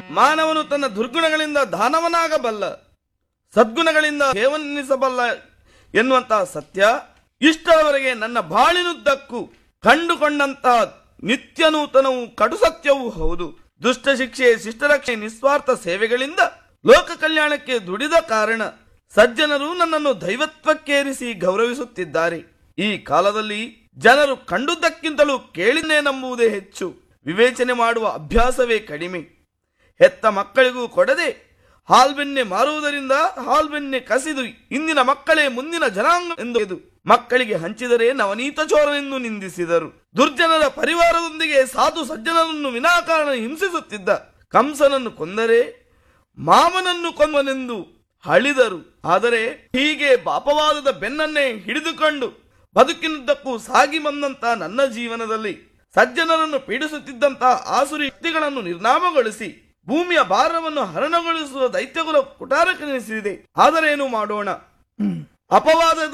ಮಾನವನು ತನ್ನ ದುರ್ಗುಣಗಳಿಂದ ದಾನವನಾಗಬಲ್ಲ ಸದ್ಗುಣಗಳಿಂದ ಸೇವನಿಸಬಲ್ಲ ಎನ್ನುವಂತಹ ಸತ್ಯ ಇಷ್ಟರವರೆಗೆ ನನ್ನ ಬಾಳಿನುದ್ದಕ್ಕೂ ಕಂಡುಕೊಂಡಂತ ನಿತ್ಯ ನೂತನವು ಕಡು ಸತ್ಯವೂ ಹೌದು ದುಷ್ಟ ಶಿಕ್ಷೆ ಶಿಷ್ಟರಕ್ಷೆ ನಿಸ್ವಾರ್ಥ ಸೇವೆಗಳಿಂದ ಲೋಕ ಕಲ್ಯಾಣಕ್ಕೆ ದುಡಿದ ಕಾರಣ ಸಜ್ಜನರು ನನ್ನನ್ನು ದೈವತ್ವಕ್ಕೇರಿಸಿ ಗೌರವಿಸುತ್ತಿದ್ದಾರೆ ಈ ಕಾಲದಲ್ಲಿ ಜನರು ಕಂಡುದಕ್ಕಿಂತಲೂ ಕೇಳಿನೇ ನಂಬುವುದೇ ಹೆಚ್ಚು ವಿವೇಚನೆ ಮಾಡುವ ಅಭ್ಯಾಸವೇ ಕಡಿಮೆ ಹೆತ್ತ ಮಕ್ಕಳಿಗೂ ಕೊಡದೆ ಹಾಲ್ಬೆಣ್ಣೆ ಮಾರುವುದರಿಂದ ಹಾಲ್ಬೆಣ್ಣೆ ಕಸಿದು ಇಂದಿನ ಮಕ್ಕಳೇ ಮುಂದಿನ ಜನಾಂಗ ಎಂದು ಇದು ಮಕ್ಕಳಿಗೆ ಹಂಚಿದರೆ ನವನೀತ ಚೋರನೆಂದು ನಿಂದಿಸಿದರು ದುರ್ಜನರ ಪರಿವಾರದೊಂದಿಗೆ ಸಾಧು ಸಜ್ಜನರನ್ನು ವಿನಾಕಾರಣ ಹಿಂಸಿಸುತ್ತಿದ್ದ ಕಂಸನನ್ನು ಕೊಂದರೆ ಮಾಮನನ್ನು ಕೊಂದನೆಂದು ಹಳಿದರು ಆದರೆ ಹೀಗೆ ಪಾಪವಾದದ ಬೆನ್ನನ್ನೇ ಹಿಡಿದುಕೊಂಡು ಬದುಕಿನುದ್ದಕ್ಕೂ ಸಾಗಿ ಬಂದಂತ ನನ್ನ ಜೀವನದಲ್ಲಿ ಸಜ್ಜನರನ್ನು ಪೀಡಿಸುತ್ತಿದ್ದಂತ ಆಸುರಿ ಶಕ್ತಿಗಳನ್ನು ನಿರ್ನಾಮಗೊಳಿಸಿ ಭೂಮಿಯ ಭಾರವನ್ನು ಹರಣಗೊಳಿಸುವ ದೈತ್ಯಗುಲ ಕುಟಾರಕ್ಕೆನಿಸಿದೆ ಆದರೇನು ಮಾಡೋಣ ಅಪವಾದ